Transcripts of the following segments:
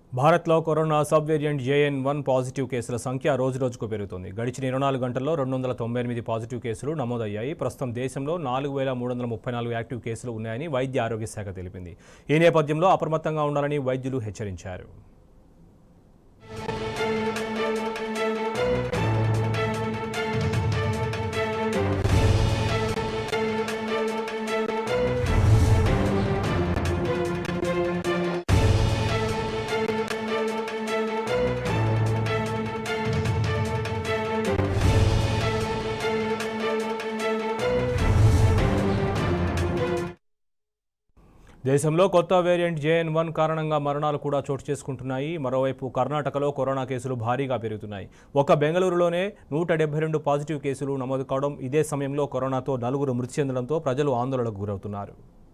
భారత్లో corona sub variant JN one positive కేసుల సంఖ్య రోజురోజుకు పెరుగుతోంది గడిచిన ఇరవై నాలుగు గంటల్లో రెండు వందల తొంభై ఎనిమిది పాజిటివ్ కేసులు నమోదయ్యాయి ప్రస్తుతం దేశంలో నాలుగు వేల మూడు వందల ముప్పై నాలుగు యాక్టివ్ కేసులు ఉన్నాయని వైద్య ఆరోగ్య శాఖ తెలిపింది ఈ నేపథ్యంలో అప్రమత్తంగా ఉండాలని వైద్యులు హెచ్చరించారు దేశంలో కొత్త వేరియంట్ జేఎన్ వన్ కారణంగా మరణాలు కూడా చోటు చేసుకుంటున్నాయి మరోవైపు కర్ణాటకలో కరోనా కేసులు భారీగా పెరుగుతున్నాయి ఒక బెంగళూరులోనే నూట డెబ్బై రెండు పాజిటివ్ కేసులు నమోదు కావడం ఇదే సమయంలో కరోనాతో నలుగురు మృతి చెందడంతో ప్రజలు ఆందోళనకు గురవుతున్నారు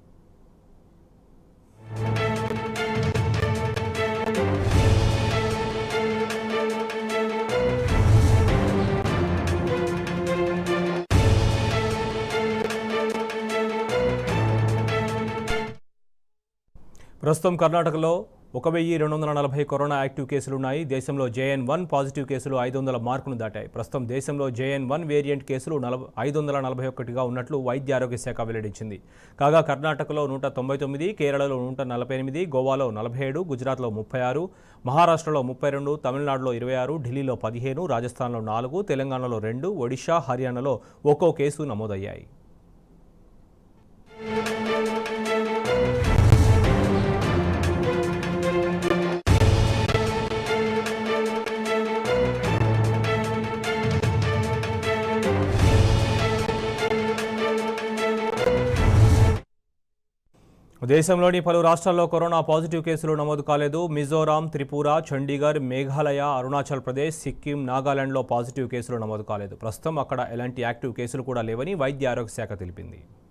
ప్రస్తుతం కర్ణాటకలో ఒక వెయ్యి రెండు వందల నలభై కరోనా యాక్టివ్ కేసులు ఉన్నాయి దేశంలో జేఎన్ వన్ పాజిటివ్ కేసులు ఐదు వందల మార్కును దాటాయి ప్రస్తుతం దేశంలో జేఎన్ వన్ వేరియంట్ కేసులు నలభై ఐదు వందల నలభై ఒకటిగా ఉన్నట్లు వైద్య ఆరోగ్య శాఖ వెల్లడించింది కాగా కర్ణాటకలో నూట తొంభై తొమ్మిది కేరళలో నూట నలభై ఎనిమిది గోవాలో నలభై ఏడు గుజరాత్లో ముప్పై ఆరు మహారాష్ట్రలో ముప్పై రెండు తమిళనాడులో ఇరవై ఆరు ఢిల్లీలో పదిహేను రాజస్థాన్లో నాలుగు తెలంగాణలో రెండు ఒడిషా హర్యానాలో ఒక్కో కేసు నమోదయ్యాయి దేశంలోని పలు రాష్ట్రాల్లో కరోనా పాజిటివ్ కేసులు నమోదు కాలేదు మిజోరాం త్రిపుర చండీగఢ్ మేఘాలయ అరుణాచల్ ప్రదేశ్ సిక్కిం నాగాలాండ్లో పాజిటివ్ కేసులు నమోదు కాలేదు ప్రస్తుతం అక్కడ ఎలాంటి యాక్టివ్ కేసులు కూడా లేవని వైద్య ఆరోగ్య శాఖ తెలిపింది